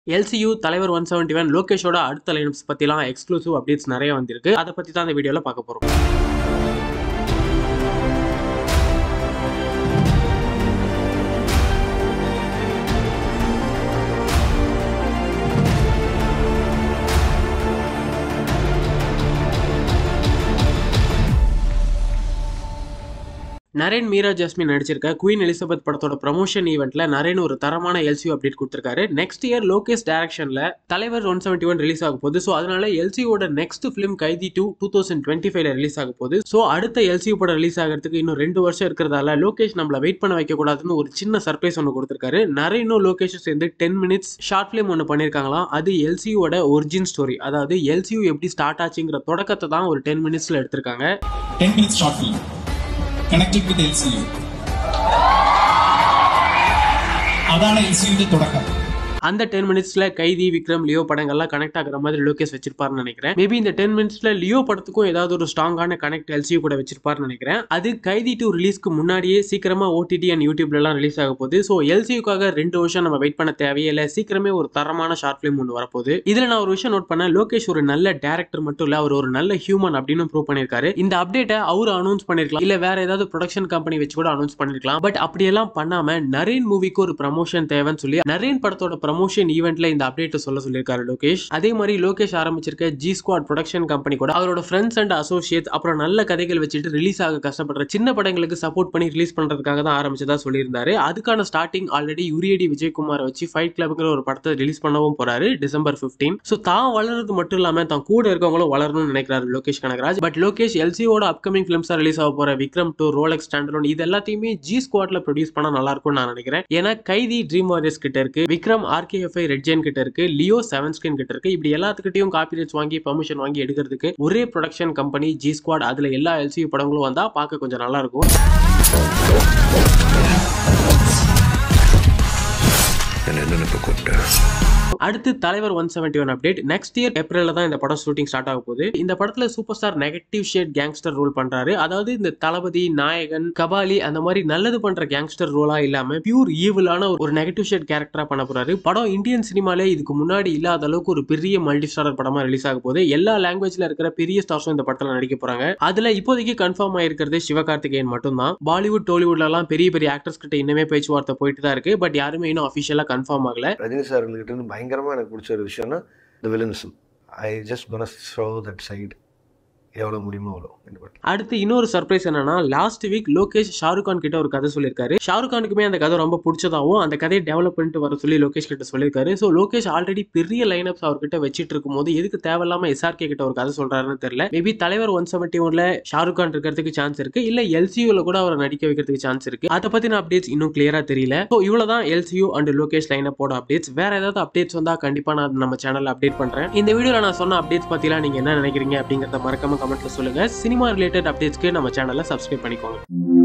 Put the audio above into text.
LCU தலைவர் one seventy one லோகேஷோட அடுத்த lineups பற்றிலாம் எக்ஸ்க்ளூசிவ் அப்டேட்ஸ் நிறைய வந்திருக்கு அதை பற்றி தான் இந்த வீடியோவில் பார்க்க போகிறோம் நரேன் மீரா ஜாஸ்மின் நடிச்சிருக்க குயின் எலிசபெத் படத்தோட ப்ரமோஷன் ஈவெண்ட்ல நரேன் ஒரு தரமான எல்சியூ அப்டேட் கொடுத்திருக்காரு நெக்ஸ்ட் இயர் லோகேஷ் டைரக்ஷன்ல தலைவர் ஒன் செவன்டி ஒன் ரிலீஸ் ஆக போகுது ஸோ அதனால எல்சியோட next film Kaithi two two thousand twenty ஃபைவ்ல ரிலீஸ் ஆக போகுது ஸோ அடுத்த எல்சியூ படம் ரிலீஸ் ஆகிறதுக்கு இன்னும் ரெண்டு வருஷம் இருக்கிறதால லோகேஷ் நம்மள வெயிட் பண்ண வைக்க கூடாதுன்னு ஒரு சின்ன சர்ப்ரைஸ் ஒன்று கொடுத்திருக்காரு நரேனும் லோகேஷும் சேர்ந்து டென் மினிட்ஸ் ஷார்ட் ஃபிலிம் ஒன்று பண்ணியிருக்காங்களாம் அது எல்சியோட ஒரிஜின் ஸ்டோரி அதாவது எல்சியூ எப்படி ஸ்டார்ட் ஆச்சுங்கிற தொடக்கத்தை தான் ஒரு டென் மினிட்ஸ்ல எடுத்திருக்காங்க 10 minutes short film connected with LCU അതാണ് എൽ സിയുടെ തുടക്കം அந்த டென் மினிட்ஸ்ல கைதி விக்ரம் லியோ படங்கள்லாம் கனெக்ட் ஆகுற மாதிரி லோகேஷ் வச்சிருப்பாருன்னு நினைக்கிறேன் மேபி இந்த டென் மினிட்ஸ்ல லியோ படத்துக்கும் ஏதாவது ஒரு ஸ்ட்ராங்கான கனெக்ட் எல்சியூ கூட வச்சிருப்பாருன்னு நினைக்கிறேன் அது கைதி டூ ரிலீஸ்க்கு முன்னாடியே சீக்கிரமா ஓடிடி அண்ட் யூடியூப்ல எல்லாம் ரிலீஸ் ஆக போகுது ஸோ எல்சியூக்காக ரெண்டு வருஷம் நம்ம வெயிட் பண்ண தேவையே இல்லை சீக்கிரமே ஒரு தரமான ஷார்ட் ஃபிலிம் ஒன்று வரப்போகுது இதுல நான் ஒரு விஷயம் நோட் பண்ணேன் லோகேஷ் ஒரு நல்ல டேரக்டர் மட்டும் இல்ல அவர் ஒரு நல்ல ஹியூமன் அப்படின்னு ப்ரூவ் பண்ணிருக்காரு இந்த அப்டேட்டை அவர் அனௌன்ஸ் பண்ணிருக்கலாம் இல்ல வேற ஏதாவது ப்ரொடக்ஷன் கம்பெனி வச்சு கூட அனௌன்ஸ் பண்ணிருக்கலாம் பட் அப்படியெல்லாம் பண்ணாம நரேன் மூவிக்கு ஒரு ப்ரமோஷன் தேவைன்னு சொல்லி நரேன் படத்தோட ப்ரமோஷன் ஈவெண்ட்ல இந்த அப்டேட் சொல்ல சொல்லியிருக்காரு லோகேஷ் அதே மாதிரி லோகேஷ் ஆரம்பிச்சிருக்க ஜி ஸ்குவாட் ப்ரொடக்ஷன் கம்பெனி கூட அவரோட ஃப்ரெண்ட்ஸ் அண்ட் அசோசியேட் அப்புறம் நல்ல கதைகள் வச்சுட்டு ரிலீஸ் ஆக கஷ்டப்படுற சின்ன படங்களுக்கு சப்போர்ட் பண்ணி ரிலீஸ் பண்றதுக்காக தான் ஆரம்பிச்சதா சொல்லியிருந்தாரு அதுக்கான ஸ்டார்டிங் ஆல்ரெடி யுரியடி விஜயகுமார் வச்சு ஃபைட் கிளப்ங்கிற ஒரு படத்தை ரிலீஸ் பண்ணவும் போறாரு டிசம்பர் 15 ஸோ தான் வளர்றது மட்டும் இல்லாம தான் கூட இருக்கவங்களும் வளரணும்னு நினைக்கிறாரு லோகேஷ் கனகராஜ் பட் லோகேஷ் எல்சியோட அப்கமிங் ஃபிலிம்ஸா ரிலீஸ் ஆக போற விக்ரம் டூ ரோலெக்ஸ் ஸ்டாண்டர்ட் இது எல்லாத்தையுமே ஜி ஸ்குவாட்ல ப்ரொடியூஸ் பண்ணா நல்லா இருக்கும்னு நான் நினைக்கிறேன் ஏன்னா கைதி ட்ரீம் வாரியர்ஸ் கிட்ட இருக்கு விக்ரம் ஆர்கேஎஃப்ஐ ரெட் ஜென் கிட்ட இருக்கு லியோ செவன் ஸ்கிரீன் கிட்ட இருக்கு இப்படி எல்லாத்துக்கிட்டையும் காப்பிரைட்ஸ் வாங்கி பர்மிஷன் வாங்கி எடுக்கிறதுக்கு ஒரே ப்ரொடக்ஷன் கம்பெனி ஜி ஸ்குவாட் அதுல எல்லா எல்சியூ படங்களும் வந்தா பார்க்க கொஞ்சம் நல்லா இருக்கும் என்ன நினைப்பு கூப்பிட்டேன் அடுத்து தலைவர் one seventy one update next year ஏப்ரல்ல தான் இந்த படம் ஷூட்டிங் ஸ்டார்ட் ஆக போகுது இந்த படத்துல super star negative shade gangster role பண்றாரு அதாவது இந்த தளபதி நாயகன் கபாலி அந்த மாதிரி நல்லது பண்ற கேங்ஸ்டர் ரோலா இல்லாம பியூர் ஈவிலான ஒரு நெகட்டிவ் ஷேட் கேரக்டரா பண்ண போறாரு படம் இந்தியன் சினிமாலே இதுக்கு முன்னாடி இல்லாத அளவுக்கு ஒரு பெரிய மல்டி ஸ்டாரர் படமா ரிலீஸ் ஆக போகுது எல்லா லாங்குவேஜ்ல இருக்கிற பெரிய ஸ்டார்ஸும் இந்த படத்துல நடிக்க போறாங்க அதுல இப்போதைக்கு கன்ஃபார்ம் ஆயிருக்கிறது சிவகார்த்திகேயன் மட்டும்தான் பாலிவுட் டோலிவுட்ல எல்லாம் பெரிய பெரிய ஆக்டர்ஸ் கிட்ட இன்னுமே பேச்சுவார்த்தை போயிட்டு தான் இருக்கு பட் யாருமே இன்னும் அபிஷியலா கன்ஃபார்ம் ஆகல ரஜினி சார் கிட்ட இருந்து பயங்கரமாக எனக்கு பிடிச்ச ஒரு விஷயம்னா the villainism I just gonna show that side எவ்வளோ முடியுமோ அவ்வளோ இந்த படம் அடுத்து இன்னொரு சர்ப்ரைஸ் என்னன்னா லாஸ்ட் வீக் லோகேஷ் ஷாருக் கான் கிட்ட ஒரு கதை சொல்லியிருக்காரு ஷாருக் கானுக்குமே அந்த கதை ரொம்ப பிடிச்சதாவும் அந்த கதையை டெவலப் பண்ணிட்டு வர சொல்லி லோகேஷ் கிட்ட சொல்லியிருக்காரு ஸோ லோகேஷ் ஆல்ரெடி பெரிய லைனப்ஸ் அவர்கிட்ட வச்சிட்டு இருக்கும் போது எதுக்கு தேவையில்லாம எஸ்ஆர்கே கிட்ட ஒரு கதை சொல்றாருன்னு தெரியல மேபி தலைவர் ஒன் செவன்டி ஒன்ல ஷாருக் கான் இருக்கிறதுக்கு சான்ஸ் இருக்கு இல்ல எல்சியூல கூட அவரை நடிக்க வைக்கிறதுக்கு சான்ஸ் இருக்கு அதை பத்தின அப்டேட்ஸ் இன்னும் கிளியரா தெரியல ஸோ இவ்வளவுதான் எல்சியூ அண்ட் லோகேஷ் லைனப்போட அப்டேட்ஸ் வேற ஏதாவது அப்டேட்ஸ் வந்தா கண்டிப்பா நான் நம்ம சேனல்ல அப்டேட் பண்றேன் இந்த வீடியோல நான் சொன்ன அப்டேட்ஸ் பத்திலாம் நீங்க என்ன நினைக்கிறீங்க அப்படிங்கறத மறக்காம கமெண்ட்ல சொல்லுங்க சினிமா ரிலேட்டட் அப்டேட்ஸ்க்கு நம்ம சேனலை சப்ஸ்கிரைப் பண்ணிக்கோங்க